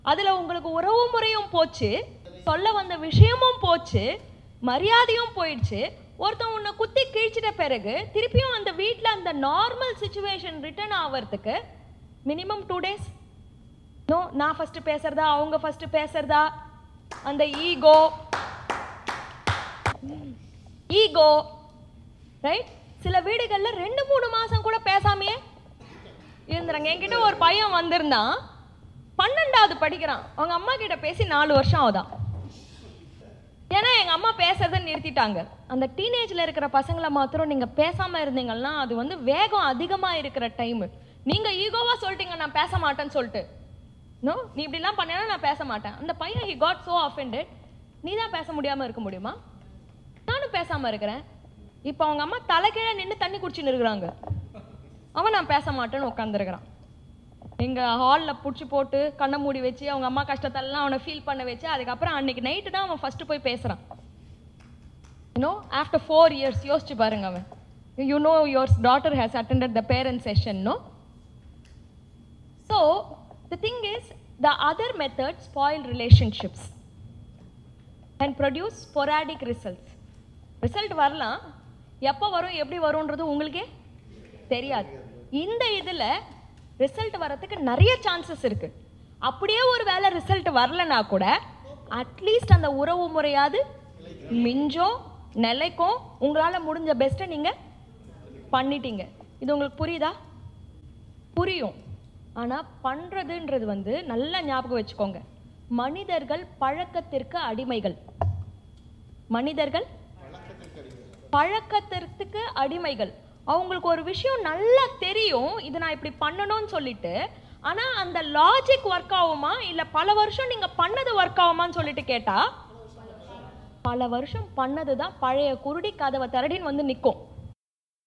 அதுல உங்களுக்கு உறவு முறையும் போச்சு சொல்ல வந்த விஷயமும் போச்சு மரியாதையும் போயிடுச்சு ஒருத்தன் உன்னை குத்தி கிழிச்சிட்ட பிறகு திருப்பியும் அந்த வீட்ல அந்த நார்மல் சுச்சுவேஷன் ரிட்டர்ன் ஆவறதுக்கு மினிமம் டூ டேஸ் நோ நான் ஃபர்ஸ்ட் பேசுறதா அவங்க ஃபர்ஸ்ட் பேசுறதா அந்த ஈகோ ஈகோ ரைட் சில வீடுகள்ல ரெண்டு மூணு மாசம் கூட பேசாமையே இருந்துறாங்க என்கிட்ட ஒரு பையன் வந்திருந்தான் பன்னெண்டாவது படிக்கிறான் அவங்க அம்மா கிட்ட பேசி நாலு வருஷம் ஆகுதான் ஏன்னா எங்க அம்மா பேசுறதை நிறுத்திட்டாங்க அந்த டீனேஜ்ல இருக்கிற பசங்களை மாத்திரம் நீங்க பேசாம இருந்தீங்கன்னா அது வந்து வேகம் அதிகமா இருக்கிற டைம் நீங்க ஈகோவா சொல்லிட்டீங்க நான் பேச மாட்டேன்னு சொல்லிட்டு நோ நீ இப்படிலாம் பண்ணேன்னா நான் பேச மாட்டேன் அந்த பையன் ஹி காட் சோ offended நீ தான் பேச முடியாம இருக்க முடியுமா நானும் பேசாம இருக்கிறேன் இப்போ அவங்க அம்மா தலைக்கீழே நின்று தண்ணி குடிச்சுன்னு இருக்கிறாங்க அவன் நான் பேச மாட்டேன்னு உட்காந்துருக்கிறான் எங்க ஹாலில் பிடிச்சி போட்டு கண்ணை மூடி வச்சு அவங்க அம்மா கஷ்டத்தெல்லாம் அவனை ஃபீல் பண்ண வச்சு அதுக்கப்புறம் அன்னைக்கு நைட்டு தான் அவன் ஃபர்ஸ்ட் போய் பேசுறான் யூனோ ஆஃப்டர் ஃபோர் இயர்ஸ் யோசிச்சு பாருங்க அவன் you know your daughter has attended the parent session no so the thing is the other method spoil relationships and produce sporadic results result வரலாம் எப்போ வரும் எப்படி வரும்ன்றது உங்களுக்கே தெரியாது இந்த இதில் ரிசல்ட் வரதுக்கு நிறைய சான்சஸ் இருக்கு அப்படியே ஒரு வேளை ரிசல்ட் வரலனா கூட அட்லீஸ்ட் அந்த உறவு முறையாவது மிஞ்சோ நிலைக்கும் உங்களால் முடிஞ்ச பெஸ்ட்டை நீங்கள் பண்ணிட்டீங்க இது உங்களுக்கு புரியுதா புரியும் ஆனால் பண்ணுறதுன்றது வந்து நல்லா ஞாபகம் வச்சுக்கோங்க மனிதர்கள் பழக்கத்திற்கு அடிமைகள் மனிதர்கள் பழக்கத்திற்கு அடிமைகள் அவங்களுக்கு ஒரு விஷயம் நல்லா தெரியும் இது நான் இப்படி பண்ணணும்னு சொல்லிட்டு ஆனா அந்த லாஜிக் ஒர்க் ஆகுமா இல்ல பல வருஷம் நீங்க பண்ணது ஒர்க் ஆகுமான்னு சொல்லிட்டு கேட்டா பல வருஷம் பண்ணது தான் பழைய குருடி கதவை திரடின்னு வந்து நிற்கும்